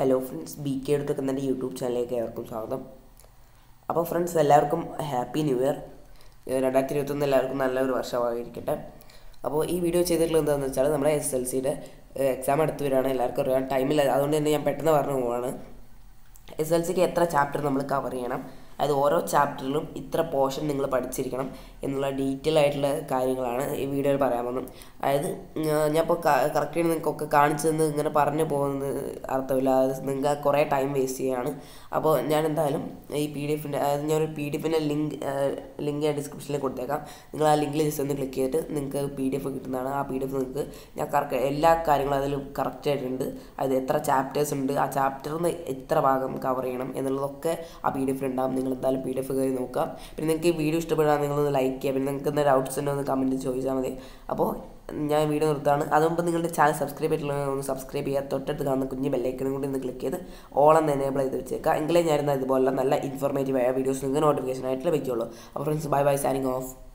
hello friends B K എടുത്തൊക്കെ എൻ്റെ YouTube ചാനലിലേക്ക് ഏവർക്കും സ്വാഗതം അപ്പോൾ ഫ്രണ്ട്സ് എല്ലാവർക്കും ഹാപ്പി ന്യൂ ഇയർ രണ്ടായിരത്തി ഇരുപത്തൊന്ന് എല്ലാവർക്കും നല്ലൊരു വർഷമായിരിക്കട്ടെ അപ്പോൾ ഈ വീഡിയോ ചെയ്തിട്ടുള്ളത് എന്താണെന്ന് വെച്ചാൽ നമ്മുടെ എസ് എൽ സിയുടെ എക്സാം അടുത്ത് വരികയാണ് എല്ലാവർക്കും അറിയാം ടൈമില്ല അതുകൊണ്ട് തന്നെ ഞാൻ പെട്ടെന്ന് പറഞ്ഞു പോവാണ് എസ് എൽ സിക്ക് എത്ര ചാപ്റ്റർ നമ്മൾ കവർ ചെയ്യണം അതായത് ഓരോ ചാപ്റ്ററിലും ഇത്ര പോർഷൻ നിങ്ങൾ പഠിച്ചിരിക്കണം എന്നുള്ള ഡീറ്റെയിൽ ആയിട്ടുള്ള കാര്യങ്ങളാണ് ഈ വീഡിയോയിൽ പറയാൻ പോകുന്നത് അതായത് ഞാൻ ഇപ്പോൾ കറക്റ്റ് നിങ്ങൾക്കൊക്കെ കാണിച്ചു തന്ന് ഇങ്ങനെ പറഞ്ഞു പോകുന്നത് അർത്ഥമില്ല അത് നിങ്ങൾക്ക് കുറേ ടൈം വേസ്റ്റ് ചെയ്യുകയാണ് അപ്പോൾ ഞാൻ എന്തായാലും ഈ പി ഡി എഫിൻ്റെ അതായത് ഞാനൊരു പി ഡി എഫിൻ്റെ ലിങ്ക് ലിങ്ക് ഞാൻ ഡിസ്ക്രിപ്ഷനിൽ കൊടുത്തേക്കാം നിങ്ങൾ ആ ലിങ്കിൽ ജസ്റ്റ് ഒന്ന് ക്ലിക്ക് ചെയ്തിട്ട് നിങ്ങൾക്ക് പി ഡി എഫ് കിട്ടുന്നതാണ് ആ പി ഡി എഫ് നിങ്ങൾക്ക് ഞാൻ കറക്റ്റ് എല്ലാ കാര്യങ്ങളും അതിൽ കറക്റ്റ് ആയിട്ടുണ്ട് അത് എത്ര ചാപ്റ്റേഴ്സ് ഉണ്ട് ആ ചാപ്റ്ററിൽ നിന്ന് എത്ര ഭാഗം കവർ ചെയ്യണം എന്നുള്ളതൊക്കെ ആ പി ഡി എഫിൽ ഉണ്ടാകും നിങ്ങൾ എന്തായാലും പി ഡി എഫ് കയറി നോക്കുക പിന്നെ നിങ്ങൾക്ക് ഈ വീഡിയോ ഇഷ്ടപ്പെടാൻ നിങ്ങളൊന്ന് ലൈക്ക് ചെയ്യുക പിന്നെ നിങ്ങൾക്ക് എന്തെങ്കിലും ഡൗട്ട്സ് ഉണ്ടോ ഒന്ന് കമൻറ്റ് ചോദിച്ചാൽ മതി അപ്പോൾ ഞാൻ വീഡിയോ നിർത്താണ് അതുമുമ്പ് നിങ്ങളുടെ ചാനൽ സബ്സ്ക്രൈബ് ചെയ്തിട്ടുള്ള ഒന്ന് സബ്സ്ക്രൈബ് ചെയ്യുക തൊട്ടടുത്ത് കാണുന്ന കുഞ്ഞ് ബെല്ലൈക്കനും കൂടി ഒന്ന് ക്ലിക്ക് ചെയ്ത് ഓൾ എന്ന് എനേബിൾ ചെയ്ത് വെച്ചേക്കുക എങ്കിലേ ഞാൻ ഇതുപോലുള്ള നല്ല ഇൻഫോർമേറ്റീവ് ആയ വീഡിയോസ് നിങ്ങൾക്ക് നോട്ടിഫിക്കേഷൻ ആയിട്ട് ലഭിക്കുള്ളൂ അപ്പോൾ friends bye bye signing of